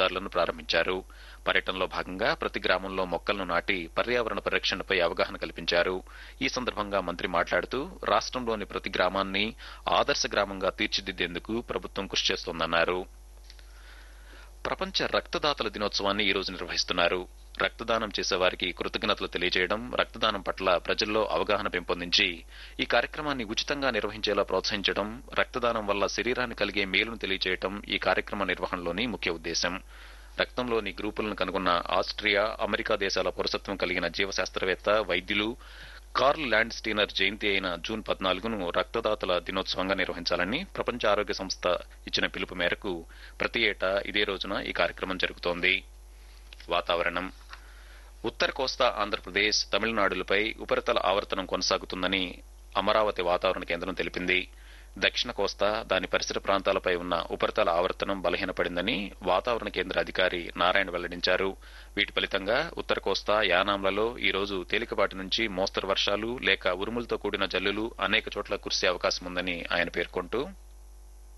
రహదారులను ప్రారంభించారు పర్యటనలో భాగంగా ప్రతి గ్రామంలో మొక్కలను నాటి పర్యావరణ పరిరక్షణపై అవగాహన కల్పించారు ఈ సందర్భంగా మంత్రి మాట్లాడుతూ రాష్ట్రంలోని ప్రతి గ్రామాన్ని ఆదర్శ గ్రామంగా తీర్చిదిద్దేందుకు ప్రభుత్వం కృషి చేస్తోందన్నారు ప్రపంచ రక్తదాతల దినోత్సవాన్ని ఈ రోజు నిర్వహిస్తున్నారు రక్తదానం చేసేవారికి కృతజ్ఞతలు తెలియజేయడం రక్తదానం పట్ల ప్రజల్లో అవగాహన పెంపొందించి ఈ కార్యక్రమాన్ని ఉచితంగా నిర్వహించేలా ప్రోత్సహించడం రక్తదానం వల్ల శరీరాన్ని కలిగే మేలును తెలియజేయడం ఈ కార్యక్రమ నిర్వహణలోని ముఖ్య ఉద్దేశం రక్తంలోని గ్రూపులను కనుగొన్న ఆస్ట్రియా అమెరికా దేశాల పౌరసత్వం కలిగిన జీవశాస్త్రవేత్త వైద్యులు కార్ల్ ల్యాండ్ స్టీనర్ జయంతి అయిన జూన్ పద్నాలుగును రక్తదాతల దినోత్సవంగా నిర్వహించాలని ప్రపంచ ఆరోగ్య సంస్థ ఇచ్చిన పిలుపు మేరకు ప్రతి ఏటా ఇదే రోజున ఈ కార్యక్రమం జరుగుతోంది వాతావరణం ఉత్తర కోస్తా ఆంధ్రప్రదేశ్ తమిళనాడులపై ఉపరితల ఆవర్తనం కొనసాగుతుందని అమరావతి వాతావరణ కేంద్రం తెలిపింది దక్షిణ కోస్తా దాని పరిసర ప్రాంతాలపై ఉన్న ఉపరితల ఆవర్తనం బలహీనపడిందని వాతావరణ కేంద్ర అధికారి నారాయణ వెల్లడించారు వీటి ఫలితంగా ఉత్తర కోస్తా యానాంలలో ఈ రోజు తేలికపాటి నుంచి మోస్తరు వర్షాలు లేక ఉరుములతో కూడిన జల్లులు అనేక చోట్ల కురిసే అవకాశం ఉందని ఆయన పేర్కొంటూ